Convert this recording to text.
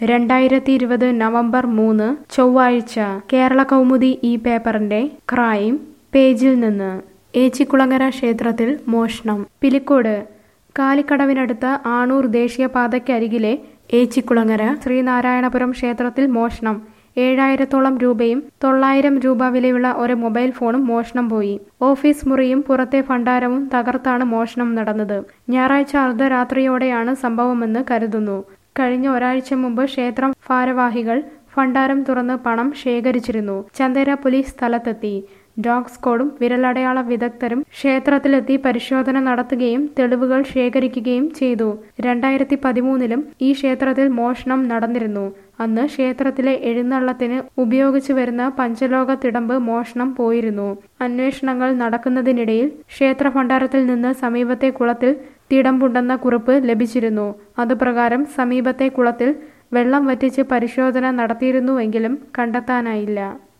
രണ്ടായിരത്തി ഇരുപത് നവംബർ മൂന്ന് ചൊവ്വാഴ്ച കേരള കൗമുദി ഈ പേപ്പറിന്റെ ക്രൈം പേജിൽ നിന്ന് ഏച്ചിക്കുളങ്ങര ക്ഷേത്രത്തിൽ മോഷണം പിലിക്കോട് കാലിക്കടവിനടുത്ത ആണൂർ ദേശീയപാതയ്ക്കരികിലെ ഏച്ചിക്കുളങ്ങര ശ്രീനാരായണപുരം ക്ഷേത്രത്തിൽ മോഷണം ഏഴായിരത്തോളം രൂപയും തൊള്ളായിരം രൂപ വിലയുള്ള ഒരു മൊബൈൽ ഫോണും മോഷണം പോയി ഓഫീസ് മുറിയും പുറത്തെ ഭണ്ഡാരവും തകർത്താണ് മോഷണം നടന്നത് ഞായറാഴ്ച അർദ്ധരാത്രിയോടെയാണ് സംഭവമെന്ന് കരുതുന്നു കഴിഞ്ഞ ഒരാഴ്ച മുമ്പ് ക്ഷേത്രം ഭാരവാഹികൾ ഭണ്ഡാരം തുറന്ന് പണം ശേഖരിച്ചിരുന്നു ചന്ദേര പോലീസ് സ്ഥലത്തെത്തി ഡോഗ് സ്ക്വാഡും വിരലടയാള വിദഗ്ധരും ക്ഷേത്രത്തിലെത്തി പരിശോധന നടത്തുകയും തെളിവുകൾ ശേഖരിക്കുകയും ചെയ്തു രണ്ടായിരത്തി പതിമൂന്നിലും ഈ ക്ഷേത്രത്തിൽ മോഷണം നടന്നിരുന്നു അന്ന് ക്ഷേത്രത്തിലെ എഴുന്നള്ളത്തിന് ഉപയോഗിച്ചു വരുന്ന പഞ്ചലോക തിടമ്പ് മോഷണം പോയിരുന്നു അന്വേഷണങ്ങൾ നടക്കുന്നതിനിടയിൽ ക്ഷേത്ര ഭണ്ഡാരത്തിൽ നിന്ന് സമീപത്തെ കുളത്തിൽ തിടമ്പുണ്ടെന്ന കുറിപ്പ് ലഭിച്ചിരുന്നു അതുപ്രകാരം സമീപത്തെ കുളത്തിൽ വെള്ളം വറ്റിച്ച് പരിശോധന നടത്തിയിരുന്നുവെങ്കിലും കണ്ടെത്താനായില്ല